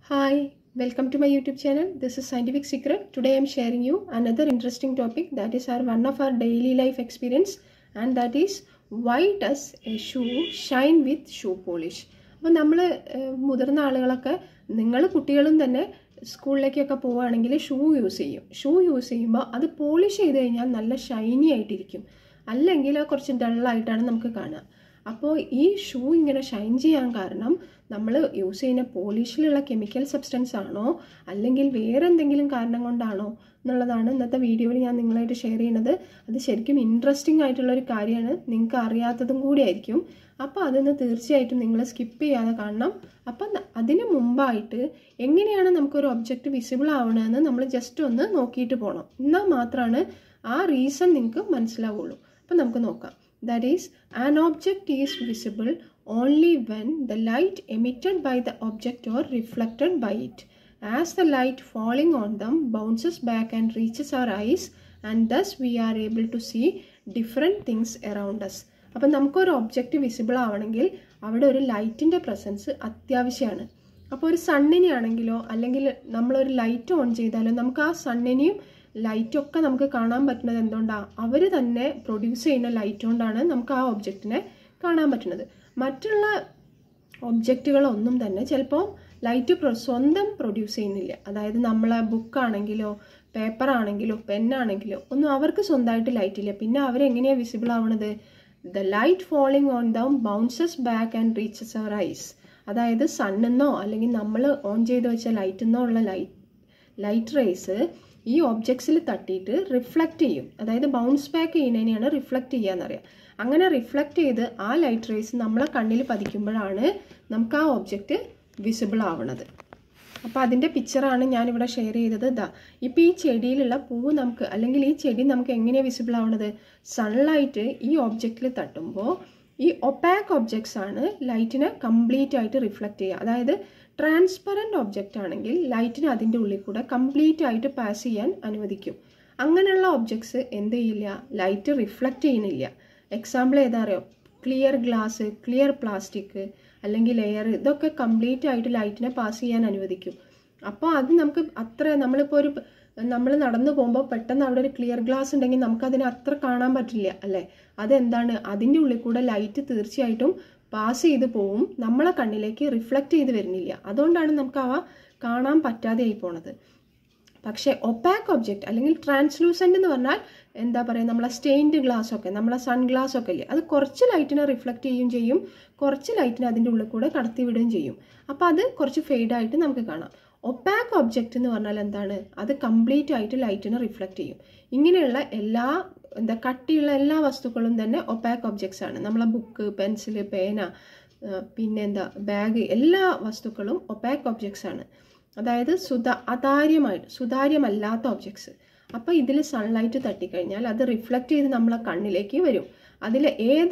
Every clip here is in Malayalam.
Hi, welcome to my YouTube channel. This is Scientific Secret. Today I am sharing you another interesting topic that is our one of our daily life experience and that is why does a shoe shine with shoe polish? അപ്പോൾ നമ്മൾ മുതിർന്ന ആളുകളൊക്കെ നിങ്ങൾ കുട്ടികളും തന്നെ സ്കൂളിലേക്കൊക്കെ പോവുകയാണെങ്കിൽ ഷൂ യൂസ് ചെയ്യും ഷൂ യൂസ് ചെയ്യുമ്പോൾ അത് പോളിഷ് ചെയ്ത് കഴിഞ്ഞാൽ നല്ല ഷൈനി ആയിട്ടിരിക്കും അല്ലെങ്കിൽ അത് കുറച്ച് ഡള്ളായിട്ടാണ് നമുക്ക് കാണുക അപ്പോൾ ഈ ഷൂ ഇങ്ങനെ ഷൈൻ ചെയ്യാൻ കാരണം നമ്മൾ യൂസ് ചെയ്യുന്ന പോളിഷിലുള്ള കെമിക്കൽ സബ്സ്റ്റൻസ് ആണോ അല്ലെങ്കിൽ വേറെ എന്തെങ്കിലും കാരണം കൊണ്ടാണോ എന്നുള്ളതാണ് ഇന്നത്തെ വീഡിയോയിൽ ഞാൻ നിങ്ങളായിട്ട് ഷെയർ ചെയ്യുന്നത് അത് ശരിക്കും ഇൻട്രസ്റ്റിംഗ് ആയിട്ടുള്ള ഒരു കാര്യമാണ് നിങ്ങൾക്ക് അറിയാത്തതും കൂടി ആയിരിക്കും അപ്പോൾ അതൊന്ന് തീർച്ചയായിട്ടും നിങ്ങൾ സ്കിപ്പ് ചെയ്യാതെ കാണണം അപ്പം അതിന് മുമ്പായിട്ട് എങ്ങനെയാണ് നമുക്കൊരു ഒബ്ജക്റ്റ് വിസിബിൾ ആവണമെന്ന് നമ്മൾ ജസ്റ്റ് ഒന്ന് നോക്കിയിട്ട് പോകണം എന്നാൽ മാത്രമാണ് ആ റീസൺ നിങ്ങൾക്ക് മനസ്സിലാവുള്ളൂ അപ്പം നമുക്ക് നോക്കാം that is an object is visible only when the light emitted by the object or reflected by it as the light falling on them bounces back and reaches our eyes and thus we are able to see different things around us അപ്പം നമുക്കൊരു ഒബ്ജക്റ്റ് വിസിബിൾ ആവണമെങ്കിൽ അവിടെ ഒരു ലൈറ്റിൻ്റെ പ്രസൻസ് അത്യാവശ്യമാണ് അപ്പോൾ ഒരു സണ്ണിനെ ആണെങ്കിലോ അല്ലെങ്കിൽ നമ്മളൊരു ലൈറ്റ് ഓൺ ചെയ്താലോ നമുക്ക് ആ സണ്ണിനെയും ലൈറ്റൊക്കെ നമുക്ക് കാണാൻ പറ്റുന്നത് എന്തുകൊണ്ടാണ് അവർ തന്നെ പ്രൊഡ്യൂസ് ചെയ്യുന്ന ലൈറ്റ് കൊണ്ടാണ് നമുക്ക് ആ ഒബ്ജക്റ്റിനെ കാണാൻ പറ്റുന്നത് മറ്റുള്ള ഒബ്ജക്റ്റുകളൊന്നും തന്നെ ചിലപ്പോൾ ലൈറ്റ് പ്രൊ സ്വന്തം പ്രൊഡ്യൂസ് ചെയ്യുന്നില്ല അതായത് നമ്മളെ ബുക്കാണെങ്കിലോ പേപ്പർ ആണെങ്കിലോ പെന്നാണെങ്കിലോ ഒന്നും അവർക്ക് സ്വന്തമായിട്ട് ലൈറ്റ് ഇല്ല പിന്നെ അവരെങ്ങനെയാണ് വിസിബിൾ ആവണത് the light falling on them bounces back and reaches our eyes അതായത് സണ്ണെന്നോ അല്ലെങ്കിൽ നമ്മൾ ഓൺ ചെയ്ത് വെച്ച ലൈറ്റിന്നോ ഉള്ള ലൈറ്റ് ലൈറ്റ് റേസ് ഈ ഒബ്ജക്ട്സിൽ തട്ടിയിട്ട് റിഫ്ലക്റ്റ് ചെയ്യും അതായത് ബൗൺസ് ബാക്ക് ചെയ്യുന്നതിനെയാണ് റിഫ്ലക്റ്റ് ചെയ്യുക എന്നറിയാം അങ്ങനെ റിഫ്ലക്റ്റ് ചെയ്ത് ആ ലൈറ്റ് റേസ് നമ്മളെ കണ്ണിൽ പതിക്കുമ്പോഴാണ് നമുക്ക് ആ ഒബ്ജക്റ്റ് വിസിബിൾ ആവണത് അപ്പോൾ അതിൻ്റെ പിക്ചറാണ് ഞാനിവിടെ ഷെയർ ചെയ്തത് ഇതാ ഇപ്പോൾ ഈ ചെടിയിലുള്ള പൂവ് നമുക്ക് അല്ലെങ്കിൽ ഈ ചെടി നമുക്ക് എങ്ങനെയാണ് വിസിബിൾ ആവണത് സൺലൈറ്റ് ഈ ഒബ്ജക്റ്റിൽ തട്ടുമ്പോൾ ഈ ഒപ്പാക്ക് ഒബ്ജക്ട്സ് ആണ് ലൈറ്റിനെ കംപ്ലീറ്റ് ആയിട്ട് റിഫ്ലക്റ്റ് ചെയ്യുക അതായത് ട്രാൻസ്പെറൻറ്റ് ഒബ്ജക്റ്റ് ആണെങ്കിൽ ലൈറ്റിന് അതിൻ്റെ ഉള്ളിൽ കൂടെ കംപ്ലീറ്റ് ആയിട്ട് പാസ് ചെയ്യാൻ അനുവദിക്കും അങ്ങനെയുള്ള ഒബ്ജക്ട്സ് എന്ത് ചെയ്യില്ല ലൈറ്റ് റിഫ്ലക്റ്റ് ചെയ്യുന്നില്ല എക്സാമ്പിൾ ഏതാ അറിയോ ക്ലിയർ ഗ്ലാസ് ക്ലിയർ പ്ലാസ്റ്റിക് അല്ലെങ്കിൽ എയർ ഇതൊക്കെ കംപ്ലീറ്റ് ആയിട്ട് ലൈറ്റിനെ പാസ് ചെയ്യാൻ അനുവദിക്കും അപ്പോൾ അത് നമുക്ക് അത്ര നമ്മളിപ്പോൾ ഒരു നമ്മൾ നടന്നു പോകുമ്പോൾ പെട്ടെന്ന് അവിടെ ഒരു ക്ലിയർ ഗ്ലാസ് ഉണ്ടെങ്കിൽ നമുക്കതിനെ അത്ര കാണാൻ പറ്റില്ല അല്ലേ അതെന്താണ് അതിൻ്റെ ഉള്ളിൽ കൂടെ ലൈറ്റ് തീർച്ചയായിട്ടും പാസ് ചെയ്ത് പോവും നമ്മളെ കണ്ണിലേക്ക് റിഫ്ലക്റ്റ് ചെയ്ത് വരുന്നില്ല അതുകൊണ്ടാണ് നമുക്ക് അവ കാണാൻ പറ്റാതെ ആയി പോണത് പക്ഷേ ഒപ്പാക്ക് ഒബ്ജക്റ്റ് അല്ലെങ്കിൽ ട്രാൻസ്ലൂസൻ്റ് എന്ന് പറഞ്ഞാൽ എന്താ പറയുക നമ്മളെ സ്റ്റെയിൻഡ് ഗ്ലാസ് ഒക്കെ നമ്മളെ സൺ ഗ്ലാസ് ഒക്കെ ഇല്ലേ അത് കുറച്ച് ലൈറ്റിനെ റിഫ്ലക്റ്റ് ചെയ്യുകയും ചെയ്യും കുറച്ച് ലൈറ്റിനെ അതിൻ്റെ ഉള്ളിൽ കൂടെ കടത്തി വിടുകയും ചെയ്യും അപ്പോൾ അത് കുറച്ച് ഫെയ്ഡായിട്ട് നമുക്ക് കാണാം ഒപ്പാക്ക് ഒബ്ജക്റ്റ് എന്ന് പറഞ്ഞാൽ എന്താണ് അത് കംപ്ലീറ്റ് ആയിട്ട് ലൈറ്റിനെ റിഫ്ലക്റ്റ് ചെയ്യും ഇങ്ങനെയുള്ള എല്ലാ എന്താ കട്ടിയുള്ള എല്ലാ വസ്തുക്കളും തന്നെ ഒപ്പാക്ക് ഒബ്ജക്ട്സ് ആണ് നമ്മളെ ബുക്ക് പെൻസില് പേന പിന്നെ എന്താ ബാഗ് എല്ലാ വസ്തുക്കളും ഒപ്പാക്ക് ഒബ്ജക്ട്സ് ആണ് അതായത് സുതാ അതാര്യമായിട്ട് സുതാര്യമല്ലാത്ത ഒബ്ജക്ട്സ് അപ്പോൾ ഇതിൽ സൺലൈറ്റ് തട്ടിക്കഴിഞ്ഞാൽ അത് റിഫ്ലക്റ്റ് ചെയ്ത് നമ്മളെ കണ്ണിലേക്ക് വരും അതിൽ ഏത്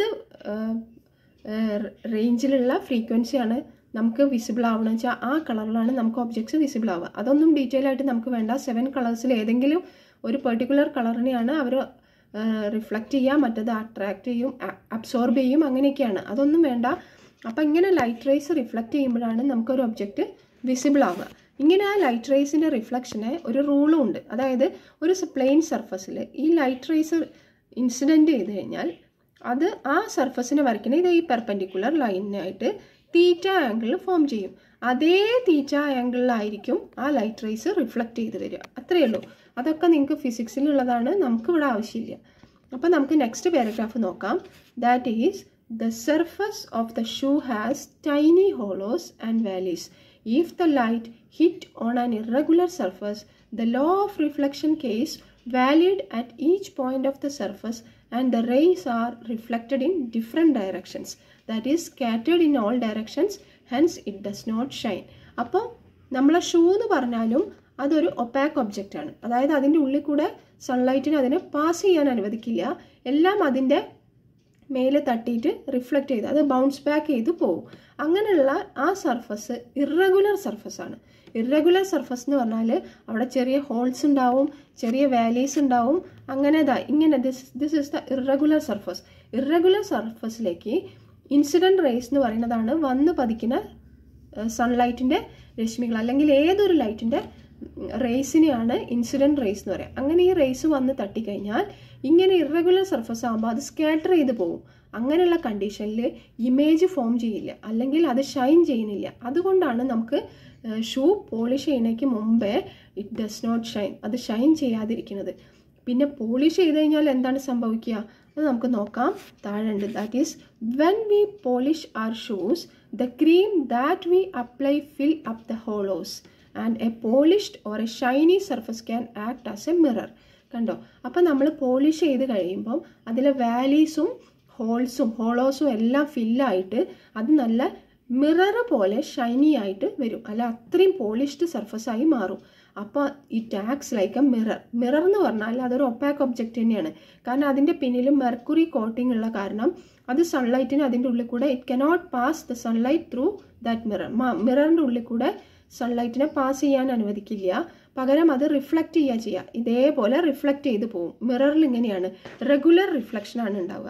റേഞ്ചിലുള്ള ഫ്രീക്വൻസിയാണ് നമുക്ക് വിസിബിൾ ആവണമെന്ന് വെച്ചാൽ ആ കളറിലാണ് നമുക്ക് ഒബ്ജക്ട്സ് വിസിബിൾ ആവുക അതൊന്നും ഡീറ്റെയിൽ ആയിട്ട് നമുക്ക് വേണ്ട സെവൻ കളേഴ്സിൽ ഏതെങ്കിലും ഒരു പെർട്ടിക്കുലർ കളറിനെയാണ് അവർ റിഫ്ലക്റ്റ് ചെയ്യുക മറ്റത് അട്രാക്റ്റ് ചെയ്യും അബ്സോർബ് ചെയ്യും അങ്ങനെയൊക്കെയാണ് അതൊന്നും വേണ്ട അപ്പം ഇങ്ങനെ ലൈറ്റ് റേസ് റിഫ്ലക്റ്റ് ചെയ്യുമ്പോഴാണ് നമുക്കൊരു ഒബ്ജക്റ്റ് വിസിബിൾ ആവുക ഇങ്ങനെ ആ ലൈറ്റ് റേസിൻ്റെ റിഫ്ലക്ഷന് ഒരു റൂളും ഉണ്ട് അതായത് ഒരു പ്ലെയിൻ സർഫസിൽ ഈ ലൈറ്റ് റേസ് ഇൻസിഡൻറ്റ് ചെയ്ത് കഴിഞ്ഞാൽ അത് ആ സർഫസിനെ വരയ്ക്കുന്ന ഇത് ഈ പെർപെൻഡിക്കുലർ ലൈനിനായിട്ട് തീറ്റ ആംഗിൾ ഫോം ചെയ്യും അതേ തീറ്റ ആംഗിളിലായിരിക്കും ആ ലൈറ്റ് റേസ് റിഫ്ലക്റ്റ് ചെയ്ത് വരിക അത്രയേ ഉള്ളൂ അതൊക്കെ നിങ്ങൾക്ക് ഫിസിക്സിലുള്ളതാണ് നമുക്കിവിടെ ആവശ്യമില്ല അപ്പോൾ നമുക്ക് നെക്സ്റ്റ് പാരഗ്രാഫ് നോക്കാം that is the surface of the shoe has tiny hollows and valleys If the light hit on an irregular surface, the law of reflection case valid at each point of the surface and the rays are reflected in different directions. That is scattered in all directions, hence it does not shine. അപ്പോൾ നമ്മളെ ഷൂ എന്ന് പറഞ്ഞാലും അതൊരു ഒപ്പാക്ക് ഒബ്ജക്റ്റ് ആണ് അതായത് അതിൻ്റെ ഉള്ളിൽ കൂടെ സൺലൈറ്റിന് അതിനെ പാസ് ചെയ്യാൻ അനുവദിക്കില്ല എല്ലാം അതിൻ്റെ മേലെ തട്ടിയിട്ട് റിഫ്ലക്റ്റ് ചെയ്ത് അത് ബൗൺസ് ബാക്ക് ചെയ്ത് പോകും അങ്ങനെയുള്ള ആ സർഫസ് ഇറഗുലർ സർഫസ് ആണ് ഇറഗുലർ സർഫസ് എന്ന് പറഞ്ഞാൽ അവിടെ ചെറിയ ഹോൾസ് ഉണ്ടാവും ചെറിയ വാലീസ് ഉണ്ടാവും അങ്ങനെ ഇതാ ഇങ്ങനെ this this is the irregular surface irregular സർഫസിലേക്ക് ഇൻസിഡൻറ്റ് റേസ് എന്ന് പറയുന്നതാണ് വന്ന് പതിക്കുന്ന സൺലൈറ്റിൻ്റെ രശ്മികൾ അല്ലെങ്കിൽ ഏതൊരു ലൈറ്റിൻ്റെ റേസിനെയാണ് ഇൻസിഡൻറ്റ് റേസ് എന്ന് പറയുക അങ്ങനെ ഈ റേസ് വന്ന് തട്ടിക്കഴിഞ്ഞാൽ ഇങ്ങനെ ഇറഗുലർ സർഫസ് ആകുമ്പോൾ അത് സ്കാറ്റർ ചെയ്ത് പോകും അങ്ങനെയുള്ള കണ്ടീഷനിൽ ഇമേജ് ഫോം ചെയ്യില്ല അല്ലെങ്കിൽ അത് ഷൈൻ ചെയ്യുന്നില്ല അതുകൊണ്ടാണ് നമുക്ക് ഷൂ പോളിഷ് ചെയ്യുന്നതിന് മുമ്പേ ഇറ്റ് ഡസ് നോട്ട് ഷൈൻ അത് ഷൈൻ ചെയ്യാതിരിക്കുന്നത് പിന്നെ പോളിഷ് ചെയ്ത് കഴിഞ്ഞാൽ എന്താണ് സംഭവിക്കുക അത് നമുക്ക് നോക്കാം താഴെ ഉണ്ട് that is when we polish our shoes the cream that we apply fill up the hollows and a polished or a shiny surface can act as a mirror കണ്ടോ അപ്പം നമ്മൾ പോളിഷ് ചെയ്ത് കഴിയുമ്പം അതിലെ വാലീസും ഹോൾസും ഹോളോസും എല്ലാം ഫില്ലായിട്ട് അത് നല്ല മിറർ പോലെ ഷൈനി ആയിട്ട് വരും അല്ല അത്രയും പോളിഷ്ഡ് സർഫസായി മാറും അപ്പോൾ it acts like a mirror mirror എന്ന് പറഞ്ഞാൽ അതൊരു ഒപ്പാക്ക് ഒബ്ജക്റ്റ് തന്നെയാണ് കാരണം അതിൻ്റെ പിന്നിലും മെർക്കുറി കോട്ടിംഗ് ഉള്ള കാരണം അത് സൺലൈറ്റിന് അതിൻ്റെ ഉള്ളിൽ കൂടെ it cannot pass the sunlight through that mirror മിററിൻ്റെ ഉള്ളിൽ കൂടെ സൺലൈറ്റിനെ പാസ് ചെയ്യാൻ അനുവദിക്കില്ല പകരം അത് റിഫ്ലക്റ്റ് ചെയ്യുക ചെയ്യുക ഇതേപോലെ റിഫ്ലക്റ്റ് ചെയ്ത് പോകും മിററിൽ ഇങ്ങനെയാണ് റെഗുലർ റിഫ്ലക്ഷനാണ് ഉണ്ടാവുക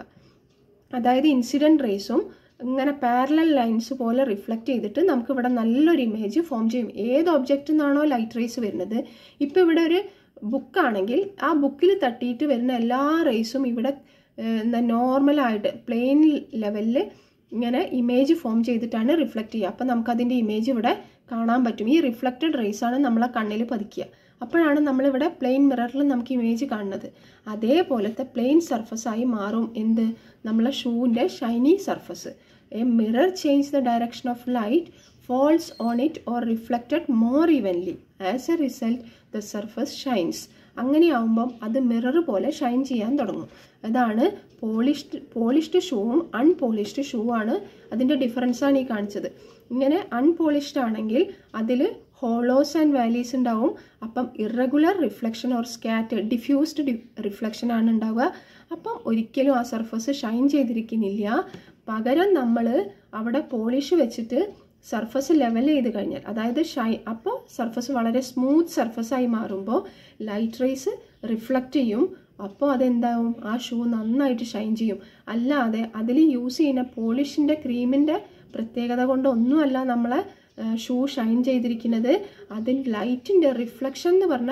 അതായത് ഇൻസിഡൻറ്റ് റേസും ഇങ്ങനെ പാരലൽ ലൈൻസ് പോലെ റിഫ്ലക്റ്റ് ചെയ്തിട്ട് നമുക്ക് ഇവിടെ നല്ലൊരു ഇമേജ് ഫോം ചെയ്യും ഏത് ഒബ്ജക്റ്റിൽ നിന്നാണോ ലൈറ്റ് റേസ് വരുന്നത് ഇപ്പോൾ ഇവിടെ ഒരു ബുക്കാണെങ്കിൽ ആ ബുക്കിൽ തട്ടിയിട്ട് വരുന്ന എല്ലാ റേസും ഇവിടെ എന്താ നോർമലായിട്ട് പ്ലെയിൻ ലെവലിൽ ഇങ്ങനെ ഇമേജ് ഫോം ചെയ്തിട്ടാണ് റിഫ്ലക്റ്റ് ചെയ്യുക അപ്പം നമുക്കതിൻ്റെ ഇമേജ് ഇവിടെ കാണാൻ പറ്റും ഈ റിഫ്ലക്റ്റഡ് റേസ് ആണ് നമ്മളെ കണ്ണിൽ പതിക്കുക അപ്പോഴാണ് നമ്മളിവിടെ പ്ലെയിൻ മിററിൽ നമുക്ക് ഇമേജ് കാണുന്നത് അതേപോലത്തെ പ്ലെയിൻ സർഫസായി മാറും എന്ത് നമ്മളെ ഷൂവിൻ്റെ shiny surface a mirror change the direction of light falls on it or reflected more evenly as a result the surface shines അങ്ങനെയാവുമ്പം അത് മിറർ പോലെ ഷൈൻ ചെയ്യാൻ തുടങ്ങും അതാണ് പോളിഷ്ഡ് പോളിഷ്ഡ് ഷൂവും അൺപോളിഷ്ഡ് ഷൂ ആണ് അതിൻ്റെ ഡിഫറൻസാണ് ഈ കാണിച്ചത് ഇങ്ങനെ അൺപോളിഷ്ഡ് ആണെങ്കിൽ അതിൽ ഹോളോസ് ആൻഡ് വാലീസ് ഉണ്ടാവും അപ്പം irregular reflection or scatter diffused reflection ആണ് ഉണ്ടാവുക അപ്പം ഒരിക്കലും ആ സർഫസ് ഷൈൻ ചെയ്തിരിക്കുന്നില്ല പകരം നമ്മൾ അവിടെ പോളിഷ് വെച്ചിട്ട് സർഫസ് ലെവൽ ചെയ്ത് കഴിഞ്ഞാൽ അതായത് ഷൈ അപ്പോൾ സർഫസ് വളരെ സ്മൂത്ത് സർഫസായി മാറുമ്പോൾ ലൈറ്റ് റേസ് റിഫ്ലക്റ്റ് ചെയ്യും അപ്പോൾ അതെന്താവും ആ ഷൂ നന്നായിട്ട് ഷൈൻ ചെയ്യും അല്ലാതെ അതിൽ യൂസ് ചെയ്യുന്ന പോളിഷിൻ്റെ ക്രീമിൻ്റെ പ്രത്യേകത കൊണ്ടൊന്നുമല്ല നമ്മളെ ഷൂ ഷൈൻ ചെയ്തിരിക്കുന്നത് അതിൽ ലൈറ്റിൻ്റെ റിഫ്ലക്ഷൻ എന്ന് പറഞ്ഞ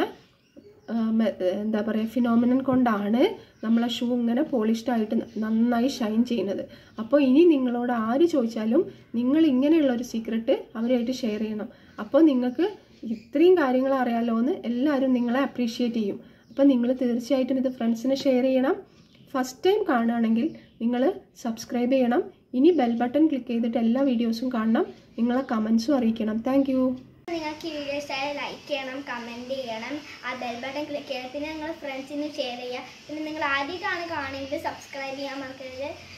എന്താ പറയുക ഫിനോമിനൻ കൊണ്ടാണ് നമ്മളെ ഷൂ ഇങ്ങനെ പോളിഷ്ഡ് ആയിട്ട് നന്നായി ഷൈൻ ചെയ്യുന്നത് അപ്പോൾ ഇനി നിങ്ങളോട് ആര് ചോദിച്ചാലും നിങ്ങൾ ഇങ്ങനെയുള്ള ഒരു സീക്രട്ട് അവരുമായിട്ട് ഷെയർ ചെയ്യണം അപ്പോൾ നിങ്ങൾക്ക് ഇത്രയും കാര്യങ്ങൾ അറിയാലോ എന്ന് എല്ലാവരും നിങ്ങളെ അപ്രീഷിയേറ്റ് ചെയ്യും അപ്പോൾ നിങ്ങൾ തീർച്ചയായിട്ടും ഇത് ഫ്രണ്ട്സിന് ഷെയർ ചെയ്യണം ഫസ്റ്റ് ടൈം കാണുകയാണെങ്കിൽ നിങ്ങൾ സബ്സ്ക്രൈബ് ചെയ്യണം ഇനി ബെൽ ബട്ടൺ ക്ലിക്ക് ചെയ്തിട്ട് എല്ലാ വീഡിയോസും കാണണം നിങ്ങളെ കമൻസും അറിയിക്കണം താങ്ക് നിങ്ങൾക്ക് ഈ വീഡിയോ ഇഷ്ടമായ ലൈക്ക് ചെയ്യണം കമൻറ്റ് ചെയ്യണം ആ ബെൽ ബട്ടൺ ക്ലിക്ക് ചെയ്യണം പിന്നെ നിങ്ങൾ ഫ്രണ്ട്സിന് ഷെയർ ചെയ്യുക പിന്നെ നിങ്ങൾ ആദ്യമായിട്ടാണ് കാണുമെങ്കിൽ സബ്സ്ക്രൈബ് ചെയ്യാൻ മറക്കരുത്